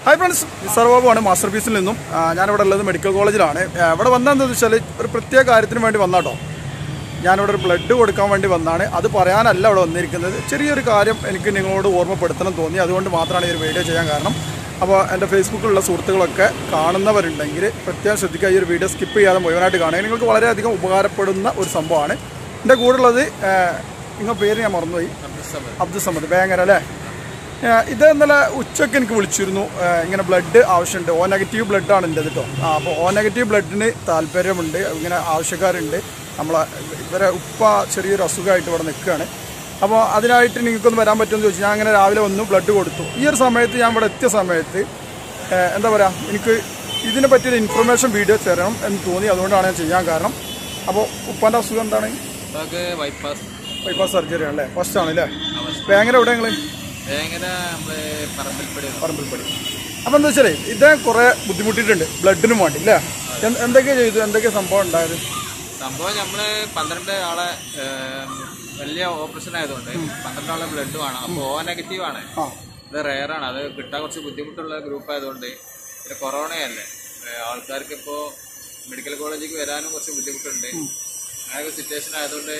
hi friends സർവബാണ് master പീസിൽ നിന്നും ആ, ഞാനിവിടെ ഉള്ളത് മെഡിക്കൽ കോളേജിലാണ് ആ, ഇവിടെ വന്നതെന്ന് വെച്ചാൽ ഒരു പ്രത്യേക കാര്യത്തിന് വേണ്ടി വന്നാട്ടോ ഞാനിവിടെ ഒരു ബ്ലഡ് കൊടുക്കാൻ വേണ്ടി വന്നതാണ് അത് പറയാനല്ല ഇവിടെ വന്നിരിക്കുന്നത് ചെറിയൊരു കാര്യം എനിക്ക് നിങ്ങളോട് ഓർമ്മപ്പെടുത്തണം തോന്നി അതുകൊണ്ട് മാത്രമാണ് ഈ ഒരു വീഡിയോ ചെയ്യാൻ കാരണം അപ്പോൾ എൻ്റെ ഫേസ്ബുക്കിലുള്ള സുഹൃത്തുക്കളൊക്കെ കാണുന്നവരുണ്ടെങ്കിൽ പ്രത്യേകം ശ്രദ്ധിക്കുക ഈ ഒരു വീഡിയോ സ്കിപ്പ് ചെയ്യാതെ മുഴുവനായിട്ട് കാണുക നിങ്ങൾക്ക് വളരെയധികം ഉപകാരപ്പെടുന്ന ഒരു സംഭവമാണ് എൻ്റെ കൂടെ ഉള്ളത് നിങ്ങളുടെ പേര് ഞാൻ മറന്നുപോയി അബ്ദുൾ സമദ് വേങ്ങര അല്ലേ ഏഹ് ഇത് ഇന്നലെ ഉച്ചയ്ക്ക് എനിക്ക് വിളിച്ചിരുന്നു ഏഹ് ഇങ്ങനെ ബ്ലഡ് ആവശ്യമുണ്ട് ഓ നെഗറ്റീവ് ബ്ലഡാണ് എൻ്റെ കേട്ടോ ആ അപ്പോൾ ഓ നെഗറ്റീവ് ബ്ലഡിന് താല്പര്യമുണ്ട് ഇങ്ങനെ ആവശ്യക്കാരുണ്ട് നമ്മളെ ഇവരെ ഉപ്പ ചെറിയൊരു അസുഖമായിട്ട് ഇവിടെ നിൽക്കുകയാണ് അപ്പോൾ അതിനായിട്ട് നിങ്ങൾക്കൊന്ന് വരാൻ പറ്റുമെന്ന് ചോദിച്ചു ഞാൻ അങ്ങനെ രാവിലെ വന്നു ബ്ലഡ് കൊടുത്തു ഈ ഒരു സമയത്ത് ഞാൻ ഇവിടെ എത്തിയ സമയത്ത് ഏഹ് എന്താ പറയുക എനിക്ക് ഇതിനെ പറ്റിയൊരു ഇൻഫർമേഷൻ വീഡിയോ തരണം എന്ന് തോന്നി അതുകൊണ്ടാണ് ഞാൻ ചെയ്യാൻ കാരണം അപ്പോൾ ഉപ്പാൻ്റെ അസുഖം എന്താണ് ഇതൊക്കെ ബൈപ്പാസ് ബൈപ്പാസ് സർജറി ആണല്ലേ ഫസ്റ്റ് ആണല്ലേ ഭയങ്കര എവിടെ നിങ്ങൾ ഭയങ്കര നമ്മള് പറമ്പിൽപ്പടി പറമ്പിൽപ്പടി അപ്പം എന്താ വെച്ചാലേ ഇദ്ദേഹം കുറേ ബുദ്ധിമുട്ടിയിട്ടുണ്ട് ബ്ലഡിനും വേണ്ടി അല്ലേ എന്ത് എന്തൊക്കെ ചെയ്തു എന്തൊക്കെ സംഭവം ഉണ്ടായത് സംഭവം നമ്മള് പന്ത്രണ്ട് ആളെ ഏം, വലിയ ഓപ്പറേഷൻ ആയതുകൊണ്ട് പന്ത്രണ്ട് ആളെ ബ്ലഡ് വേണം അപ്പോൾ ഓ നെഗറ്റീവ് ആണ് ആ ഇത് റെയർ ആണ് അത് കിട്ടാൻ കുറച്ച് ബുദ്ധിമുട്ടുള്ള ഗ്രൂപ്പ് ആയതുകൊണ്ട് പിന്നെ കൊറോണയല്ലേ ഏ, ആൾക്കാർക്ക് ഇപ്പോൾ മെഡിക്കൽ കോളേജിലേക്ക് വരാനും കുറച്ച് ബുദ്ധിമുട്ടുണ്ട് അങ്ങനെയൊക്കെ സിറ്റുവേഷൻ ആയതുകൊണ്ട്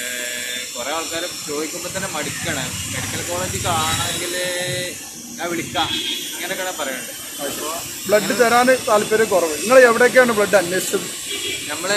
കുറേ ആൾക്കാർ ചോദിക്കുമ്പോൾ തന്നെ മടിക്കണം മെഡിക്കൽ കോളേജിൽ ആണെങ്കിൽ ഞാൻ വിളിക്കാം അങ്ങനെയൊക്കെയാണ് പറയുന്നത് അപ്പോൾ ബ്ലഡ് തരാൻ താല്പര്യം കുറവ് നിങ്ങൾ എവിടെയൊക്കെയാണ് ബ്ലഡ് അന്വേഷിച്ചത് നമ്മൾ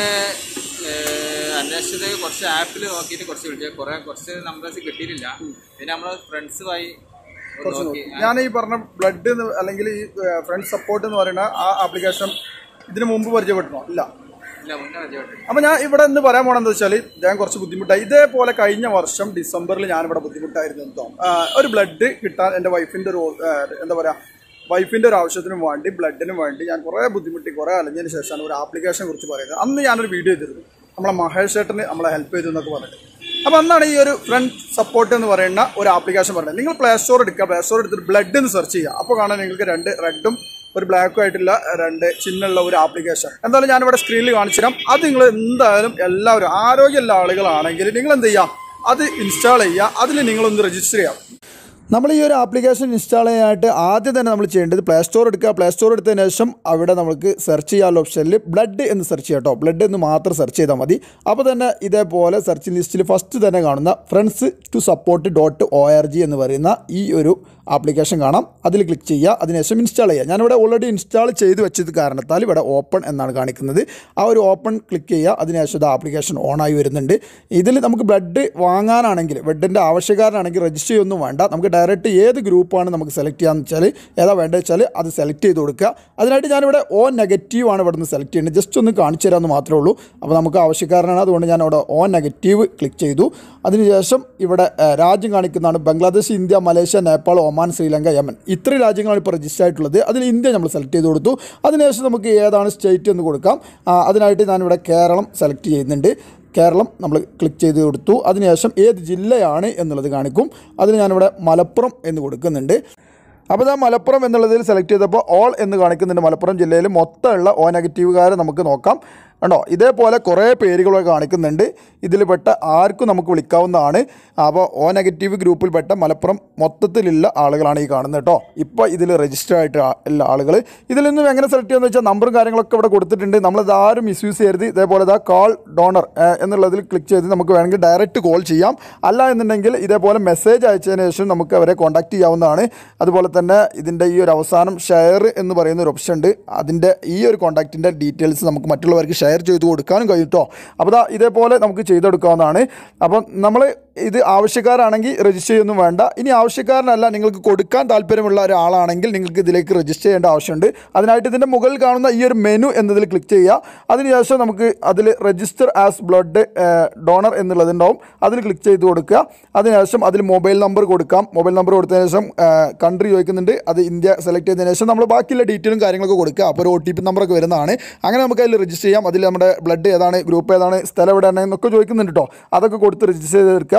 അന്വേഷിച്ചത് കുറച്ച് ആപ്പിൽ നോക്കിയിട്ട് കുറച്ച് വിളിച്ചത് കുറേ കുറച്ച് നമ്പേഴ്സ് കിട്ടിയിട്ടില്ല പിന്നെ നമ്മൾ ഫ്രണ്ട്സുമായി നോക്കി ഞാൻ ഈ പറഞ്ഞ ബ്ലഡ് അല്ലെങ്കിൽ ഈ ഫ്രണ്ട് സപ്പോർട്ട് എന്ന് പറയുന്ന ആ ആപ്ലിക്കേഷൻ ഇതിനു മുമ്പ് പരിചയപ്പെട്ടോ ഇല്ല ഇല്ല മുന്നേ പരിചയപ്പെട്ടു അപ്പം ഞാൻ ഇവിടെ നിന്ന് പറയാൻ പോണെന്ന് വെച്ചാൽ ഞാൻ കുറച്ച് ബുദ്ധിമുട്ടായി ഇതേപോലെ കഴിഞ്ഞ വർഷം ഡിസംബറിൽ ഞാനിവിടെ ബുദ്ധിമുട്ടായിരുന്നു എന്തോ ആ, ഒരു ബ്ലഡ് കിട്ടാൻ എൻ്റെ വൈഫിൻ്റെ ഒരു ആ, എന്താ പറയുക വൈഫിൻ്റെ ഒരു ആവശ്യത്തിനും വേണ്ടി ബ്ലഡിനും വേണ്ടി ഞാൻ കുറേ ബുദ്ധിമുട്ടി കുറേ അലഞ്ഞതിന് ശേഷമാണ് ഒരു ആപ്ലിക്കേഷനെ കുറിച്ച് പറയുന്നത് അന്ന് ഞാനൊരു വീഡിയോ ചെയ്തിരുന്നു നമ്മളെ മഹേഷ് ചേട്ടന് നമ്മളെ ഹെൽപ്പ് ചെയ്തു എന്നൊക്കെ പറഞ്ഞിട്ട് അപ്പോൾ അന്നാണ് ഈ ഒരു ഫ്രണ്ട് സപ്പോർട്ട് എന്ന് പറയുന്ന ഒരു ആപ്ലിക്കേഷൻ പറയുന്നത് നിങ്ങൾ പ്ലേ സ്റ്റോർ എടുക്കുക പ്ലേ സ്റ്റോർ എടുത്തിട്ട് ബ്ലഡ് എന്ന് സെർച്ച് ചെയ്യുക അപ്പോൾ കാണാൻ നിങ്ങൾക്ക് രണ്ട് റെഡും ഒരു ബ്ലാക്കും ആയിട്ടുള്ള രണ്ട് ചിഹ്നമുള്ള ഒരു ആപ്ലിക്കേഷൻ എന്തായാലും ഞാനിവിടെ സ്ക്രീനിൽ കാണിച്ചു തരാം അത് നിങ്ങൾ എന്തായാലും എല്ലാവരും ആരോഗ്യമുള്ള ആളുകളാണെങ്കിൽ നിങ്ങൾ എന്ത് ചെയ്യുക അത് ഇൻസ്റ്റാൾ ചെയ്യുക അതിൽ നിങ്ങളൊന്ന് രജിസ്റ്റർ ചെയ്യാം നമ്മൾ ഈ ഒരു ആപ്ലിക്കേഷൻ ഇൻസ്റ്റാൾ ചെയ്യാനായിട്ട് ആദ്യം തന്നെ നമ്മൾ ചെയ്യേണ്ടത് പ്ലേ സ്റ്റോർ എടുക്കുക പ്ലേ സ്റ്റോർ എടുത്തതിന് ശേഷം അവിടെ നമുക്ക് സെർച്ച് ചെയ്യാനുള്ള ഓപ്ഷനിൽ ബ്ലഡ് എന്ന് സെർച്ച് ചെയ്യാം കേട്ടോ ബ്ലഡ് എന്ന് മാത്രം സെർച്ച് ചെയ്താൽ മതി അപ്പോൾ തന്നെ ഇതേപോലെ സെർച്ച് ലിസ്റ്റിൽ ഫസ്റ്റ് തന്നെ കാണുന്ന friends to support dot O R G എന്ന് പറയുന്ന ഈ ഒരു ആപ്ലിക്കേഷൻ കാണാം അതിൽ ക്ലിക്ക് ചെയ്യുക അതിനുശേഷം ഇൻസ്റ്റാൾ ചെയ്യുക ഞാനിവിടെ ഓൾറെഡി ഇൻസ്റ്റാൾ ചെയ്ത് വെച്ചത് കാരണത്താൽ ഇവിടെ ഓപ്പൺ എന്നാണ് കാണിക്കുന്നത് ആ ഒരു ഓപ്പൺ ക്ലിക്ക് ചെയ്യുക അതിനുശേഷം ഇത് ആപ്ലിക്കേഷൻ ഓണായി വരുന്നുണ്ട് ഇതിൽ നമുക്ക് ബ്ലഡ് വാങ്ങാനാണെങ്കിൽ ബ്ലഡിൻ്റെ ആവശ്യക്കാരനാണെങ്കിൽ രജിസ്റ്റർ ചെയ്യൊന്നും വേണ്ട നമുക്ക് ഡയറക്റ്റ് ഏത് ഗ്രൂപ്പാണ് നമുക്ക് സെലക്ട് ചെയ്യാന്ന് വെച്ചാൽ ഏതാ വേണ്ടത് വെച്ചാൽ അത് സെലക്ട് ചെയ്ത് കൊടുക്കുക അതിനായിട്ട് ഞാനിവിടെ ഓ നെഗറ്റീവ് ആണ് ഇവിടെ നിന്ന് സെലക്ട് ചെയ്യുന്നത് ജസ്റ്റ് ഒന്ന് കാണിച്ചു തരാമെന്ന് മാത്രമേ ഉള്ളൂ അപ്പോൾ നമുക്ക് ആവശ്യക്കാരനാണ് അതുകൊണ്ട് ഞാൻ അവിടെ ഓ നെഗറ്റീവ് ക്ലിക്ക് ചെയ്തു അതിനുശേഷം ഇവിടെ ഏഹ്, രാജ്യം കാണിക്കുന്നതാണ് Bangladesh India Malaysia Nepal Oman Sri Lanka Yemen ഇത്രയും രാജ്യങ്ങളാണ് ഇപ്പോൾ രജിസ്റ്റർ ആയിട്ടുള്ളത് അതിൽ ഇന്ത്യ നമ്മൾ സെലക്ട് ചെയ്ത് കൊടുത്തു അതിനുശേഷം നമുക്ക് ഏതാണ് സ്റ്റേറ്റ് എന്ന് കൊടുക്കാം ആ, അതിനായിട്ട് ഞാനിവിടെ കേരളം സെലക്ട് ചെയ്യുന്നുണ്ട് കേരളം നമ്മൾ ക്ലിക്ക് ചെയ്ത് കൊടുത്തു അതിനുശേഷം ഏത് ജില്ലയാണ് എന്നുള്ളത് കാണിക്കും അതിന് ഞാനിവിടെ മലപ്പുറം എന്ന് കൊടുക്കുന്നുണ്ട് അപ്പോൾ ഇതാ മലപ്പുറം എന്നുള്ളതിൽ സെലക്ട് ചെയ്തപ്പോൾ ഓൾ എന്ന് കാണിക്കുന്നുണ്ട് മലപ്പുറം ജില്ലയിൽ മൊത്തമുള്ള ഓ നെഗറ്റീവുകാരെ നമുക്ക് നോക്കാം കണ്ടോ ഇതേപോലെ കുറേ പേരുകളൊക്കെ കാണിക്കുന്നുണ്ട് ഇതിൽപ്പെട്ട ആർക്കും നമുക്ക് വിളിക്കാവുന്നതാണ് അപ്പോൾ ഓ നെഗറ്റീവ് ഗ്രൂപ്പിൽപ്പെട്ട മലപ്പുറം മൊത്തത്തിലുള്ള ആളുകളാണ് ഈ കാണുന്നത് കേട്ടോ ഇപ്പോൾ ഇതിൽ രജിസ്റ്റർ ആയിട്ട് ആ- ഉള്ള ആളുകൾ ഇതിൽ നിന്നും എങ്ങനെ സെലക്ട് ചെയ്യാന്ന് വെച്ചാൽ നമ്പറും കാര്യങ്ങളൊക്കെ ഇവിടെ കൊടുത്തിട്ടുണ്ട് നമ്മളിത് ആരും മിസ്യൂസ് ചെയ്യരുത് ഇതേപോലെ ഇതാ കാൾ ഡോണർ എന്നുള്ളതിൽ ക്ലിക്ക് ചെയ്ത് നമുക്ക് വേണമെങ്കിൽ ഡയറക്റ്റ് കോൾ ചെയ്യാം അല്ല എന്നുണ്ടെങ്കിൽ ഇതേപോലെ മെസ്സേജ് അയച്ചതിന് ശേഷം നമുക്ക് അവരെ കോൺടാക്ട് ചെയ്യാവുന്നതാണ് അതുപോലെ തന്നെ ഇതിൻ്റെ ഈ ഒരു അവസാനം ഷെയർ എന്ന് പറയുന്ന ഒരു ഓപ്ഷൻ ഉണ്ട് അതിൻ്റെ ഈ ഒരു കോൺടാക്റ്റിൻ്റെ ഡീറ്റെയിൽസ് നമുക്ക് മറ്റുള്ളവർക്ക് ഷെയർ ചെയ്ത് കൊടുക്കാനും കഴിയും കേട്ടോ അപ്പോൾ ദാ ഇതേപോലെ നമുക്ക് ചെയ്തെടുക്കാവുന്നതാണ് അപ്പം നമ്മൾ ഇത് ആവശ്യക്കാരാണെങ്കിൽ രജിസ്റ്റർ ചെയ്യൊന്നും വേണ്ട ഇനി ആവശ്യക്കാരനല്ല നിങ്ങൾക്ക് കൊടുക്കാൻ താല്പര്യമുള്ള ഒരാളാണെങ്കിൽ നിങ്ങൾക്ക് ഇതിലേക്ക് രജിസ്റ്റർ ചെയ്യേണ്ട ആവശ്യമുണ്ട് അതിനായിട്ട് ഇതിൻ്റെ മുകളിൽ കാണുന്ന ഈ ഒരു മെനു എന്നതിൽ ക്ലിക്ക് ചെയ്യുക അതിനുശേഷം നമുക്ക് അതിൽ രജിസ്റ്റർ ആസ് ബ്ലഡ് ഡോണർ എന്നുള്ളതുണ്ടാവും അതിൽ ക്ലിക്ക് ചെയ്ത് കൊടുക്കുക അതിനുശേഷം അതിൽ മൊബൈൽ നമ്പർ കൊടുക്കാം മൊബൈൽ നമ്പർ കൊടുത്തതിന് ശേഷം കൺട്രി ചോദിക്കുന്നുണ്ട് അത് ഇന്ത്യ സെലക്ട് ചെയ്തതിന് ശേഷം നമ്മൾ ബാക്കിയുള്ള ഡീറ്റെയിലും കാര്യങ്ങളൊക്കെ കൊടുക്കുക അപ്പോൾ ഒരു ഒ ടി പി നമ്പറൊക്കെ വരുന്നതാണ് അങ്ങനെ നമുക്ക് അതിൽ രജിസ്റ്റർ ചെയ്യാം അതിൽ നമ്മുടെ ബ്ലഡ് ഏതാണ് ഗ്രൂപ്പ് ഏതാണ് സ്ഥലം എവിടെയാണ് എന്നൊക്കെ ചോദിക്കുന്നുണ്ട് കേട്ടോ അതൊക്കെ കൊടുത്ത് രജിസ്റ്റർ ചെയ്തെടുക്കുക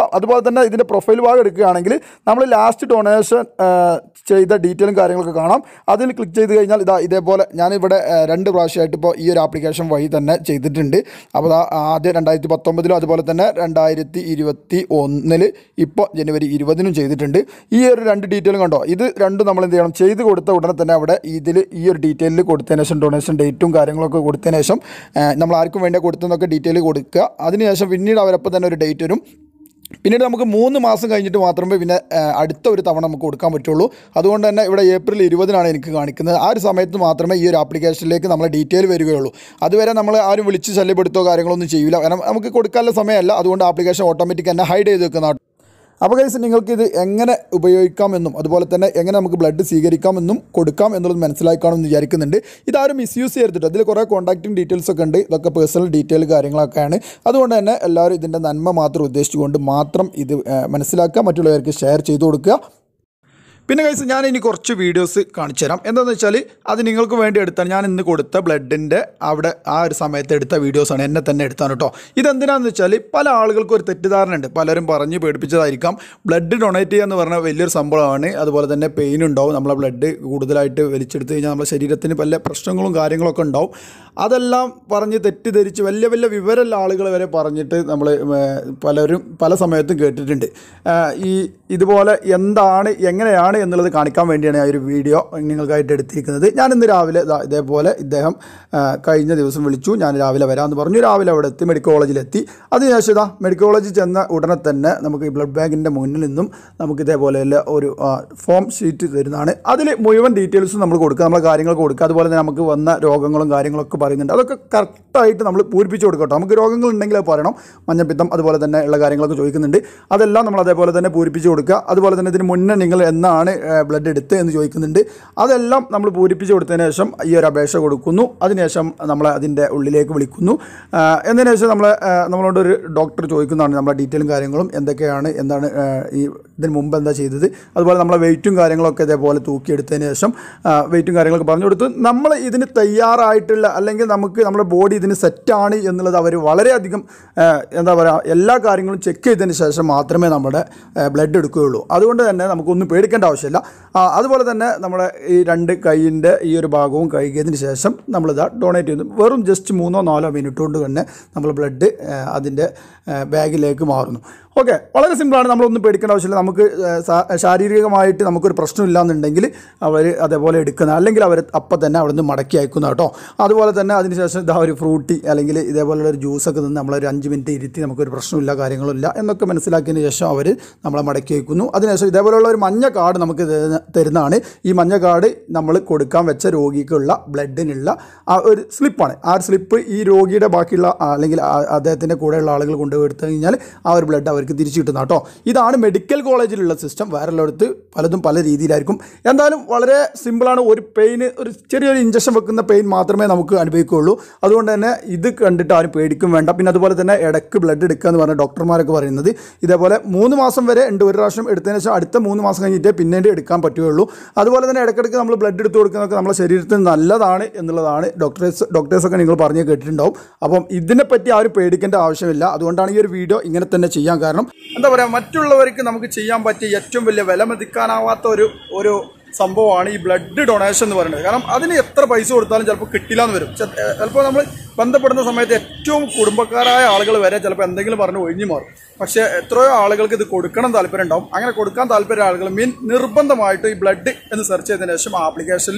അതുപോലെ തന്നെ ഇതിൻ്റെ പ്രൊഫൈൽ ഭാഗം എടുക്കുകയാണെങ്കിൽ നമ്മൾ ലാസ്റ്റ് ഡൊണേഷൻ ചെയ്ത ഡീറ്റെയിലും കാര്യങ്ങളൊക്കെ കാണാം അതിൽ ക്ലിക്ക് ചെയ്ത് കഴിഞ്ഞാൽ ഇതാ ഇതേപോലെ ഞാനിവിടെ ആ, രണ്ട് പ്രാവശ്യമായിട്ട് ഇപ്പോൾ ഈ ഒരു ആപ്ലിക്കേഷൻ വഴി തന്നെ ചെയ്തിട്ടുണ്ട് അപ്പോൾ ദാ ആദ്യം രണ്ടായിരത്തി പത്തൊമ്പതിലും അതുപോലെ തന്നെ രണ്ടായിരത്തി ഇരുപത്തി ഒന്നിൽ ഇപ്പോൾ ജനുവരി ഇരുപതിനും ചെയ്തിട്ടുണ്ട് ഈ ഒരു രണ്ട് ഡീറ്റെയിലും കണ്ടോ ഇത് രണ്ടും നമ്മൾ എന്ത് ചെയ്യണം ചെയ്ത് കൊടുത്ത ഉടനെ തന്നെ അവിടെ ഇതിൽ ഈ ഒരു ഡീറ്റെയിലിൽ കൊടുത്തതിന് ശേഷം ഡൊണേഷൻ ഡേറ്റും കാര്യങ്ങളൊക്കെ കൊടുത്തതിന് ശേഷം ആ, നമ്മൾ ആർക്കും വേണ്ടി കൊടുത്തെന്നൊക്കെ ഡീറ്റെയിൽ കൊടുക്കുക അതിനുശേഷം പിന്നീട് അവരപ്പോൾ തന്നെ ഒരു ഡേറ്റ് വരും പിന്നീട് നമുക്ക് മൂന്ന് മാസം കഴിഞ്ഞിട്ട് മാത്രമേ പിന്നെ ആ, അടുത്ത ഒരു തവണ നമുക്ക് കൊടുക്കാൻ പറ്റുള്ളൂ അതുകൊണ്ട് തന്നെ ഇവിടെ ഏപ്രിൽ ഇരുപതിനാണ് എനിക്ക് കാണിക്കുന്നത് ആ ഒരു സമയത്ത് മാത്രമേ ഈ ഒരു ആപ്ലിക്കേഷനിലേക്ക് നമ്മളെ ഡീറ്റെയിൽ വരികയുള്ളൂ അതുവരെ നമ്മൾ ആരും വിളിച്ച് ശല്യപ്പെടുത്തോ കാര്യങ്ങളൊന്നും ചെയ്യില്ല കാരണം നമുക്ക് കൊടുക്കാനുള്ള സമയമല്ല അതുകൊണ്ട് ആപ്ലിക്കേഷൻ ഓട്ടോമാറ്റിക് തന്നെ ഹൈഡ് ചെയ്ത് വെക്കുന്ന അപ്പോൾ കൈസ് നിങ്ങൾക്ക് ഇത് എങ്ങനെ ഉപയോഗിക്കാമെന്നും അതുപോലെ തന്നെ എങ്ങനെ നമുക്ക് ബ്ലഡ് സ്വീകരിക്കാമെന്നും കൊടുക്കാം എന്നുള്ളത് മനസ്സിലാക്കാമെന്ന് വിചാരിക്കുന്നുണ്ട് ഇതാരും മിസ്യൂസ് ചെയ്തിട്ട് അതിൽ കുറേ കോൺടാക്റ്റിംഗ് ഡീറ്റെയിൽസ് ഒക്കെ ഉണ്ട് ഇതൊക്കെ പേഴ്സണൽ ഡീറ്റെയിൽ കാര്യങ്ങളൊക്കെയാണ് അതുകൊണ്ട് തന്നെ എല്ലാവരും ഇതിൻ്റെ നന്മ മാത്രം ഉദ്ദേശിച്ചുകൊണ്ട് മാത്രം ഇത് ഏഹ്, മനസ്സിലാക്കുക മറ്റുള്ളവർക്ക് ഷെയർ ചെയ്തു കൊടുക്കുക പിന്നെ കൈസ് ഞാൻ ഇനി കുറച്ച് വീഡിയോസ് കാണിച്ചു തരാം എന്താണെന്ന് വെച്ചാൽ അത് നിങ്ങൾക്ക് വേണ്ടി എടുത്താൽ ഞാൻ ഇന്ന് കൊടുത്ത ബ്ലഡിൻ്റെ അവിടെ ആ ഒരു സമയത്ത് എടുത്ത വീഡിയോസാണ് എന്നെ തന്നെ എടുത്താണ് കേട്ടോ ഇതെന്തിനാണെന്ന് വെച്ചാൽ പല ആളുകൾക്കും ഒരു തെറ്റിദ്ധാരണ ഉണ്ട് പലരും പറഞ്ഞ് പേടിപ്പിച്ചതായിരിക്കാം ബ്ലഡ് ഡൊണേറ്റ് ചെയ്യുക എന്ന് പറഞ്ഞാൽ വലിയൊരു സംഭവമാണ് അതുപോലെ തന്നെ പെയിൻ ഉണ്ടാവും നമ്മളെ ബ്ലഡ് കൂടുതലായിട്ട് വലിച്ചെടുത്ത് കഴിഞ്ഞാൽ നമ്മുടെ ശരീരത്തിന് പല പ്രശ്നങ്ങളും കാര്യങ്ങളൊക്കെ ഉണ്ടാവും അതെല്ലാം പറഞ്ഞ് തെറ്റിദ്ധരിച്ച് വലിയ വലിയ വിവരമുള്ള ആളുകൾ വരെ പറഞ്ഞിട്ട് നമ്മൾ പലരും പല സമയത്തും കേട്ടിട്ടുണ്ട് ആ, ഈ ഇതുപോലെ എന്താണ് എങ്ങനെയാണ് എന്നുള്ളത് കാണിക്കാൻ വേണ്ടിയാണ് ഞാൻ ഒരു വീഡിയോ നിങ്ങൾക്കായിട്ട് എടുത്തിരിക്കുന്നത് ഞാൻ ഇന്ന് രാവിലെ ദാ ഇതേപോലെ ഇദ്ദേഹം ആ, കഴിഞ്ഞ ദിവസം വിളിച്ചു ഞാൻ രാവിലെ വരാമെന്ന് പറഞ്ഞു രാവിലെ അവിടെ എത്തി മെഡിക്കൽ കോളേജിലെത്തി അതിനുശേഷം ഇതാ മെഡിക്കൽ കോളേജിൽ ചെന്ന ഉടനെ തന്നെ നമുക്ക് ഈ ബ്ലഡ് ബാങ്കിൻ്റെ മുന്നിൽ നിന്നും നമുക്ക് ഇതേപോലെയുള്ള ഒരു ആ, ഫോം ഷീറ്റ് തരുന്നതാണ് അതിൽ മുഴുവൻ ഡീറ്റെയിൽസും നമ്മൾ കൊടുക്കുക നമ്മളെ കാര്യങ്ങൾ കൊടുക്കുക അതുപോലെ തന്നെ നമുക്ക് വന്ന രോഗങ്ങളും കാര്യങ്ങളൊക്കെ പറയുന്നുണ്ട് അതൊക്കെ കറക്റ്റായിട്ട് നമ്മൾ പൂരിപ്പിച്ച് കൊടുക്കട്ടോ നമുക്ക് രോഗങ്ങളുണ്ടെങ്കിൽ അത് പറയണം മഞ്ഞപ്പിത്തം അതുപോലെ തന്നെ ഉള്ള കാര്യങ്ങളൊക്കെ ചോദിക്കുന്നുണ്ട് അതെല്ലാം നമ്മൾ അതേപോലെ തന്നെ പൂരിപ്പിച്ച് കൊടുക്കുക അതുപോലെ തന്നെ ഇതിന് മുന്നേ നിങ്ങൾ എന്നാണ് ബ്ലഡ് എടുത്ത് എന്ന് ചോദിക്കുന്നുണ്ട് അതെല്ലാം നമ്മൾ പൂരിപ്പിച്ച് കൊടുത്തതിന് ശേഷം ഈ ഒരു അപേക്ഷ കൊടുക്കുന്നു അതിനുശേഷം നമ്മളെ അതിൻ്റെ ഉള്ളിലേക്ക് വിളിക്കുന്നു ആ, എന്നതിന് ശേഷം നമ്മളെ ആ, നമ്മളോട് ഒരു ഡോക്ടർ ചോദിക്കുന്നതാണ് നമ്മളെ ഡീറ്റെയിലും കാര്യങ്ങളും എന്തൊക്കെയാണ് എന്താണ് ആ, ഈ ഇതിന് മുമ്പ് എന്താ ചെയ്തത് അതുപോലെ നമ്മളെ വെയിറ്റും കാര്യങ്ങളൊക്കെ ഇതേപോലെ തൂക്കിയെടുത്തതിന് ശേഷം വെയിറ്റും കാര്യങ്ങളൊക്കെ പറഞ്ഞു കൊടുത്തു നമ്മൾ ഇതിന് തയ്യാറായിട്ടുള്ള അല്ലെങ്കിൽ നമുക്ക് നമ്മുടെ ബോഡി ഇതിന് സെറ്റാണ് എന്നുള്ളത് അവർ വളരെയധികം ആ, എന്താ പറയുക എല്ലാ കാര്യങ്ങളും ചെക്ക് ചെയ്തതിന് ശേഷം മാത്രമേ നമ്മുടെ ബ്ലഡ് എടുക്കുകയുള്ളൂ അതുകൊണ്ട് തന്നെ നമുക്കൊന്നും പേടിക്കേണ്ട ആവശ്യമില്ല ആ, അതുപോലെ തന്നെ നമ്മുടെ ഈ രണ്ട് കൈയിൻ്റെ ഈ ഒരു ഭാഗവും കഴുകിയതിന് ശേഷം നമ്മളിതാ ഡൊണേറ്റ് ചെയ്യുന്നു വെറും ജസ്റ്റ് മൂന്നോ നാലോ മിനിറ്റ് കൊണ്ട് തന്നെ നമ്മൾ ബ്ലഡ് അതിൻ്റെ ബാഗിലേക്ക് മാറുന്നു ഓക്കെ വളരെ സിമ്പിളാണ് നമ്മളൊന്നും പേടിക്കേണ്ട ആവശ്യമില്ല നമുക്ക് ആ, സാ- ശാരീരികമായിട്ട് നമുക്കൊരു പ്രശ്നമില്ല എന്നുണ്ടെങ്കിൽ അവർ അതേപോലെ എടുക്കുന്ന അല്ലെങ്കിൽ അവർ അപ്പം തന്നെ അവിടെ നിന്ന് മടക്കി അയക്കുന്ന കേട്ടോ അതുപോലെ തന്നെ അതിനുശേഷം ഇതാ ഒരു ഫ്രൂട്ടി അല്ലെങ്കിൽ ഇതേപോലുള്ള ഒരു ജ്യൂസൊക്കെ നിന്ന് നമ്മളൊരു അഞ്ച് മിനിറ്റ് ഇരുത്തി നമുക്കൊരു പ്രശ്നമില്ല കാര്യങ്ങളില്ല എന്നൊക്കെ മനസ്സിലാക്കിയതിന് ശേഷം അവർ നമ്മളെ മടക്കി അയക്കുന്നു അതിനുശേഷം ഇതേപോലെയുള്ള ഒരു മഞ്ഞ കാർഡ് നമുക്ക് തരുന്ന- തരുന്നതാണ് ഈ മഞ്ഞ കാർഡ് നമ്മൾ കൊടുക്കാൻ വെച്ച രോഗിക്കുള്ള ബ്ലഡിനുള്ള ആ ഒരു സ്ലിപ്പാണ് ആ ഒരു സ്ലിപ്പ് ഈ രോഗിയുടെ ബാക്കിയുള്ള ആ, അല്ലെങ്കിൽ ആ- അദ്ദേഹത്തിൻ്റെ കൂടെയുള്ള ആളുകൾ കൊണ്ടുപോയി എടുത്തു കഴിഞ്ഞാൽ ആ ഒരു ബ്ലഡ് അവർക്ക് തിരിച്ചു കിട്ടുന്ന കേട്ടോ ഇതാണ് മെഡിക്കൽ കോളേജിലുള്ള സിസ്റ്റം വേറെ ഉള്ളിടത്ത് പലതും പല രീതിയിലായിരിക്കും എന്തായാലും വളരെ സിമ്പിളാണ് ഒരു പെയിന് ഒരു ചെറിയൊരു ഇഞ്ചക്ഷൻ വെക്കുന്ന പെയിൻ മാത്രമേ നമുക്ക് അനുഭവിക്കുകയുള്ളൂ അതുകൊണ്ട് തന്നെ ഇത് കണ്ടിട്ട് ആരും പേടിക്കും വേണ്ട പിന്നെ അതുപോലെ തന്നെ ഇടയ്ക്ക് ബ്ലഡ് എടുക്കുക എന്ന് പറഞ്ഞ ഡോക്ടർമാരൊക്കെ പറയുന്നത് ഇതേപോലെ മൂന്ന് മാസം വരെ ഉണ്ട് ഒരു പ്രാവശ്യം എടുത്തതിന് ശേഷം അടുത്ത മൂന്ന് മാസം കഴിഞ്ഞിട്ടേ പിന്നീട് എടുക്കാൻ പറ്റുകയുള്ളൂ അതുപോലെ തന്നെ ഇടയ്ക്കിടയ്ക്ക് നമ്മൾ ബ്ലഡ് എടുത്ത് കൊടുക്കുന്നതൊക്കെ നമ്മുടെ ശരീരത്തിന് നല്ലതാണ് എന്നുള്ളതാണ് ഡോക്ടേഴ്സ് ഡോക്ടേഴ്സൊക്കെ നിങ്ങൾ പറഞ്ഞു കേട്ടിട്ടുണ്ടാവും അപ്പം ഇതിനെപ്പറ്റി ആരും പേടിക്കേണ്ട ആവശ്യമില്ല അതുകൊണ്ടാണ് ഈ ഒരു വീഡിയോ ഇങ്ങനെ തന്നെ ചെയ്യാൻ കാരണം എന്താ പറയുക മറ്റുള്ളവർക്ക് നമുക്ക് ചെയ്യാൻ പറ്റിയ ഏറ്റവും വലിയ വില മതിക്കാനാവാത്ത ഒരു ഒരു സംഭവമാണ് ഈ ബ്ലഡ് ഡൊണേഷൻ എന്ന് പറയുന്നത് കാരണം അതിന് എത്ര പൈസ കൊടുത്താലും ചിലപ്പോൾ കിട്ടില്ല എന്ന് വരും ചിലപ്പോൾ നമ്മൾ ബന്ധപ്പെടുന്ന സമയത്ത് ഏറ്റവും കുടുംബക്കാരായ ആളുകൾ വരെ ചിലപ്പോൾ എന്തെങ്കിലും പറഞ്ഞ് ഒഴിഞ്ഞു മാറും പക്ഷേ എത്രയോ ആളുകൾക്ക് ഇത് കൊടുക്കണം താല്പര്യം ഉണ്ടാവും അങ്ങനെ കൊടുക്കാൻ താല്പര്യം ആളുകൾ മീൻ നിർബന്ധമായിട്ട് ഈ ബ്ലഡ് എന്ന് സെർച്ച് ചെയ്തതിന് ശേഷം ആപ്ലിക്കേഷനിൽ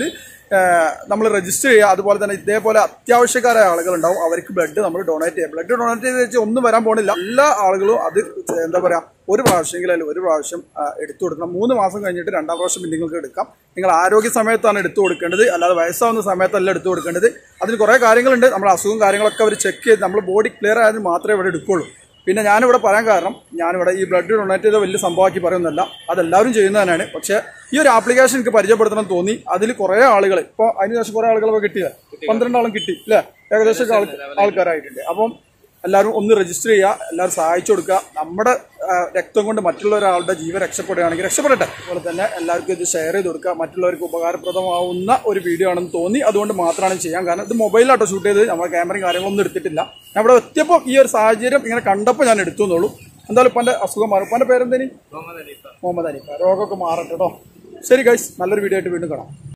നമ്മൾ രജിസ്റ്റർ ചെയ്യുക അതുപോലെ തന്നെ ഇതേപോലെ അത്യാവശ്യക്കാരായ ആളുകളുണ്ടാവും അവർക്ക് ബ്ലഡ് നമ്മൾ ഡൊണേറ്റ് ചെയ്യുക ബ്ലഡ് ഡൊണേറ്റ് ചെയ്ത് വെച്ച് ഒന്നും വരാൻ പോണില്ല എല്ലാ ആളുകളും അത് എന്താ പറയുക ഒരു പ്രാവശ്യമെങ്കിലും ഒരു പ്രാവശ്യം ആ, എടുത്തു കൊടുക്കണം മൂന്ന് മാസം കഴിഞ്ഞിട്ട് രണ്ടാം പ്രാവശ്യം പിന്നെ നിങ്ങൾക്ക് എടുക്കാം നിങ്ങൾ ആരോഗ്യ സമയത്താണ് എടുത്തു കൊടുക്കേണ്ടത് അല്ലാതെ വയസ്സാവുന്ന സമയത്തല്ല എടുത്തു കൊടുക്കേണ്ടത് അതിന് കുറേ കാര്യങ്ങളുണ്ട് നമ്മുടെ അസുഖം കാര്യങ്ങളൊക്കെ അവർ ചെക്ക് ചെയ്ത് നമ്മൾ ബോഡി ക്ലിയർ ആയതിന് മാത്രമേ ഇവിടെ എടുക്കുള്ളൂ പിന്നെ ഞാനിവിടെ പറയാൻ കാരണം ഞാനിവിടെ ഈ ബ്ലഡ് ഡൊണേറ്റ് ചെയ്ത വലിയ സംഭവമാക്കി പറയുന്നതല്ല അതെല്ലാവരും ചെയ്യുന്നത് തന്നെയാണ് പക്ഷേ ഈ ഒരു ആപ്ലിക്കേഷൻ എനിക്ക് പരിചയപ്പെടുത്തണം തോന്നി അതിൽ കുറേ ആളുകൾ ഇപ്പോൾ അതിന് ശേഷം കുറേ ആളുകളൊക്കെ കിട്ടിയത് പന്ത്രണ്ടാളും കിട്ടി അല്ലേ ഏകദേശം ആൾ ആൾക്കാരായിട്ടുണ്ട് അപ്പം എല്ലാവരും ഒന്ന് രജിസ്റ്റർ ചെയ്യുക എല്ലാവരും സഹായിച്ചു കൊടുക്കുക നമ്മുടെ ആ, രക്തം കൊണ്ട് മറ്റുള്ള ഒരാളുടെ ജീവൻ രക്ഷപ്പെടുകയാണെങ്കിൽ രക്ഷപ്പെടട്ടെ അതുപോലെ തന്നെ എല്ലാവർക്കും ഇത് ഷെയർ ചെയ്ത് കൊടുക്കുക മറ്റുള്ളവർക്ക് ഉപകാരപ്രദമാവുന്ന ഒരു വീഡിയോ ആണെന്ന് തോന്നി അതുകൊണ്ട് മാത്രമാണ് ചെയ്യാൻ കാരണം ഇത് മൊബൈലാട്ടോ ഷൂട്ട് ചെയ്ത് നമ്മുടെ ക്യാമറയും കാര്യങ്ങളൊന്നും എടുത്തിട്ടില്ല ഞാൻ ഇവിടെ എത്തിയപ്പോൾ ഈ ഒരു സാഹചര്യം ഇങ്ങനെ കണ്ടപ്പോൾ ഞാൻ എടുത്തു എന്നുള്ളൂ എന്തായാലും ഇപ്പം അസുഖം മാറും ഇപ്പം പേരെന്തേനി മുഹമ്മദ് അലീഫ മുഹമ്മദ് അലി രോഗമൊക്കെ മാറട്ടെ കേട്ടോ ശരി ഗൈസ് നല്ലൊരു വീഡിയോ ആയിട്ട് വീണ്ടും കാണാം